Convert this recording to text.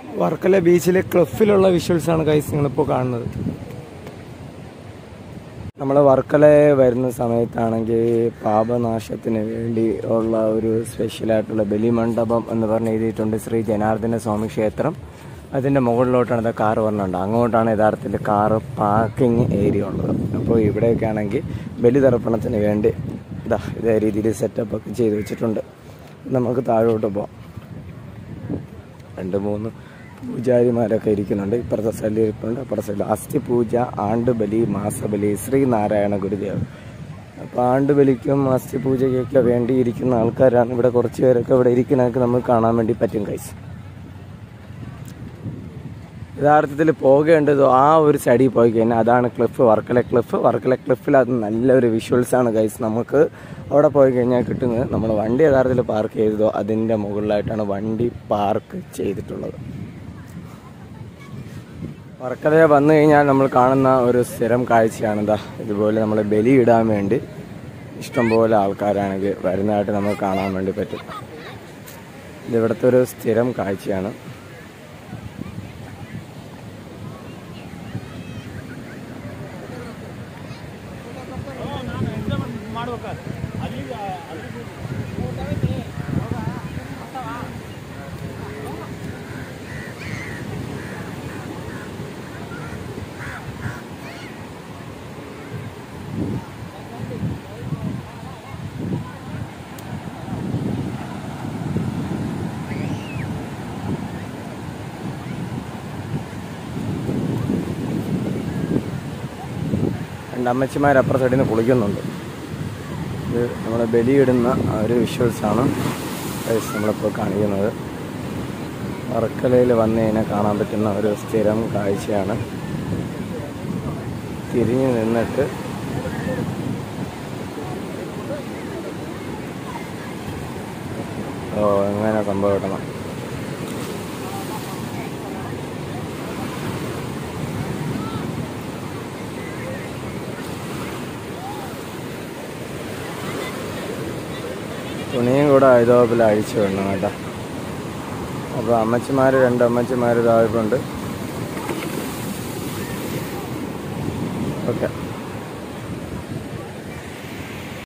വർക്കല ബീച്ചിലെ ക്ലഫിലുള്ള വിഷ്വൽസ് ആണ് കൈസ് നിങ്ങളിപ്പോൾ കാണുന്നത് നമ്മൾ വർക്കല വരുന്ന സമയത്താണെങ്കിൽ പാപനാശത്തിന് വേണ്ടി ഉള്ള ഒരു സ്പെഷ്യലായിട്ടുള്ള ബലിമണ്ഡപം എന്ന് പറഞ്ഞ് എഴുതിയിട്ടുണ്ട് ശ്രീ ജനാർദ്ദന സ്വാമി ക്ഷേത്രം അതിൻ്റെ മുകളിലോട്ടാണ് ഇത് കാറ് പറഞ്ഞുണ്ട് അങ്ങോട്ടാണ് യഥാർത്ഥത്തിൽ കാറ് പാർക്കിംഗ് ഏരിയ ഉള്ളത് അപ്പോൾ ഇവിടെയൊക്കെ ആണെങ്കിൽ ബലിതർപ്പണത്തിന് വേണ്ടി ഇതാ ഇതേ രീതിയിൽ സെറ്റപ്പ് ഒക്കെ ചെയ്ത് വെച്ചിട്ടുണ്ട് നമുക്ക് താഴോട്ട് പോവാം രണ്ട് മൂന്ന് പൂജാരിമാരൊക്കെ ഇരിക്കുന്നുണ്ട് ഇപ്പുറത്തെ സൈഡിൽ ഇരിപ്പുണ്ട് അപ്പുറത്തെ സൈഡിൽ അസ്ഥി പൂജ ആണ്ടുബലി മാസബലി ശ്രീനാരായണ ഗുരുദേവ് അപ്പോൾ ആണ്ടുബലിക്കും അസ്ഥി പൂജയ്ക്കൊക്കെ വേണ്ടി ഇരിക്കുന്ന ആൾക്കാരാണ് ഇവിടെ കുറച്ച് പേരൊക്കെ ഇവിടെ ഇരിക്കുന്നതൊക്കെ നമുക്ക് കാണാൻ വേണ്ടി പറ്റും കൈസ് യഥാർത്ഥത്തിൽ പോകേണ്ടത് ആ ഒരു സൈഡിൽ പോയി കഴിഞ്ഞാൽ അതാണ് ക്ലിഫ് വർക്കല ക്ലിഫ് വർക്കല ക്ലിഫിൽ അത് നല്ലൊരു വിഷ്വൽസ് ആണ് ഗൈസ് നമുക്ക് അവിടെ പോയി കഴിഞ്ഞാൽ കിട്ടുന്നത് നമ്മൾ വണ്ടി യഥാർത്ഥത്തിൽ പാർക്ക് ചെയ്തതോ അതിൻ്റെ മുകളിലായിട്ടാണ് വണ്ടി പാർക്ക് ചെയ്തിട്ടുള്ളത് വർക്കലയെ വന്നു കഴിഞ്ഞാൽ നമ്മൾ കാണുന്ന ഒരു സ്ഥിരം കാഴ്ചയാണ് ഇതാ ഇതുപോലെ നമ്മൾ ബലി ഇടാൻ വേണ്ടി ഇഷ്ടംപോലെ ആൾക്കാരാണെങ്കിൽ വരുന്നതായിട്ട് നമുക്ക് കാണാൻ വേണ്ടി പറ്റും ഇത് ഇവിടുത്തെ ഒരു സ്ഥിരം കാഴ്ചയാണ് രണ്ട് അമ്മച്ചിമാർ അപ്പുറ സൈഡിൽ നിന്ന് കുളിക്കുന്നുണ്ട് ഇത് നമ്മൾ ബലിയിടുന്ന ആ ഒരു വിഷ്വൽസാണ് ഗൈസ് നമ്മളിപ്പോൾ കാണിക്കുന്നത് വർക്കലയിൽ വന്നു കഴിഞ്ഞാൽ കാണാൻ പറ്റുന്ന ഒരു സ്ഥിരം കാഴ്ചയാണ് തിരിഞ്ഞു നിന്നിട്ട് ഓ എങ്ങനെ സംഭവം കിട്ടണം തുണിയും കൂടെ ഇതോപ്പിൽ അഴിച്ചു വിടണം കേട്ടോ അപ്പോൾ അമ്മച്ചിമാർ രണ്ട് അമ്മച്ചിമാർ ഇതായിട്ടുണ്ട് ഓക്കെ